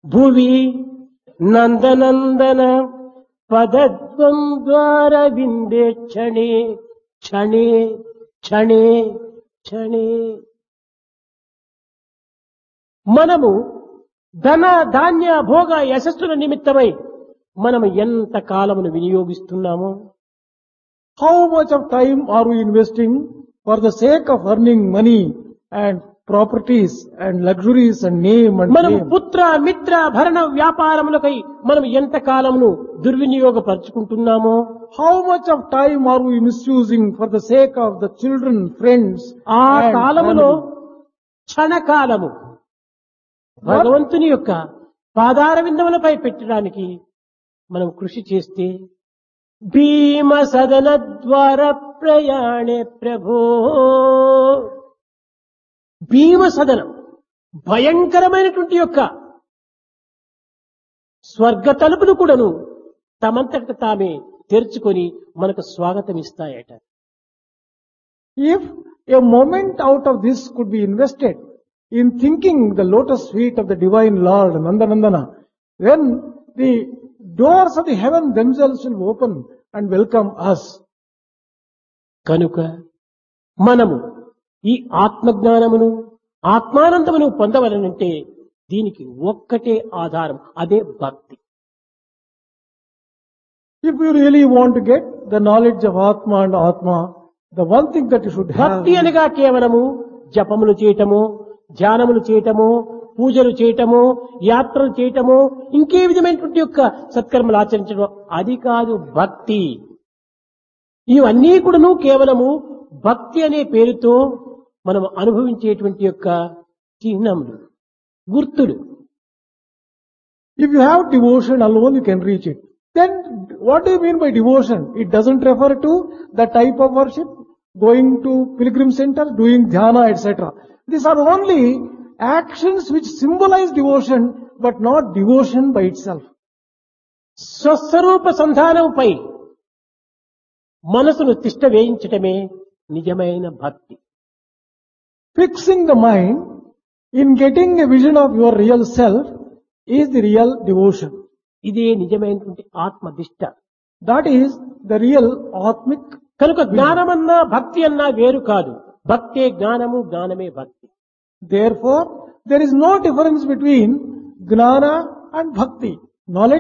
భువి నందనందన పదద్వం ద్వార విందే క్షణే క్షణే క్షణే క్షణే మనము ధన ధాన్య భోగ యశస్సుల నిమిత్తమై మనము ఎంత కాలమును వినియోగిస్తున్నామో How much of time are we investing for the sake of earning money and properties and luxuries and name and మనం fame? పుత్ర మిత్ర భరణ వ్యాపారములకై మనం ఎంత కాలమును దుర్వినియోగపరుచుకుంటున్నామో How much of time are we misusing for the sake of the children, friends, ఆ and కాలములో family? క్షణకాలము భగవంతుని యొక్క పాదార విందములపై పెట్టడానికి మనం కృషి చేస్తే భీమ సదన ద్వార ప్రయాణే ప్రభో భీమ సదనం భయంకరమైనటువంటి యొక్క స్వర్గ తలుపులు కూడాను తమంతట తామే తెరుచుకొని మనకు స్వాగతం ఇస్తాయట If a moment out of this could be invested in thinking the lotus feet of the divine Lord, Nandanandana, then the doors of the heaven themselves will open and welcome us. కనుక మనము ఈ ఆత్మజ్ఞానమును ఆత్మానందమును పొందవలనంటే దీనికి ఒక్కటే ఆధారం అదే భక్తి If you really want to get the knowledge of Atma and Atma, the one thing that you should have భక్తి అనగా కేవలము జపములు చేయటము ధ్యానములు చేయటము పూజలు చేయటము యాత్రలు చేయటము ఇంకే విధమైనటువంటి యొక్క సత్కర్మలు ఆచరించడం అది కాదు భక్తి ఇవన్నీ కూడాను కేవలము భక్తి అనే పేరుతో మనం అనుభవించేటువంటి యొక్క చిహ్నములు గుర్తులు If you have devotion alone, you can reach it. Then what do you mean by devotion? It doesn't refer to the type of worship, going to pilgrim center, doing dhyana, etc. These are only actions which symbolize devotion, but not devotion by itself. స్వస్వరూప సంధానంపై మనసును తిష్ట వేయించటమే నిజమైన భక్తి Fixing the mind in getting a vision of your real self is the real devotion. ఇదే నిజమైనటువంటి ఆత్మదిష్ట That is the real Atmic. కనుక జ్ఞానమన్నా భక్తి అన్నా వేరు కాదు భక్తే జ్ఞానము జ్ఞానమే భక్తి Therefore, there is no difference between Gnana and Bhakti. Knowledge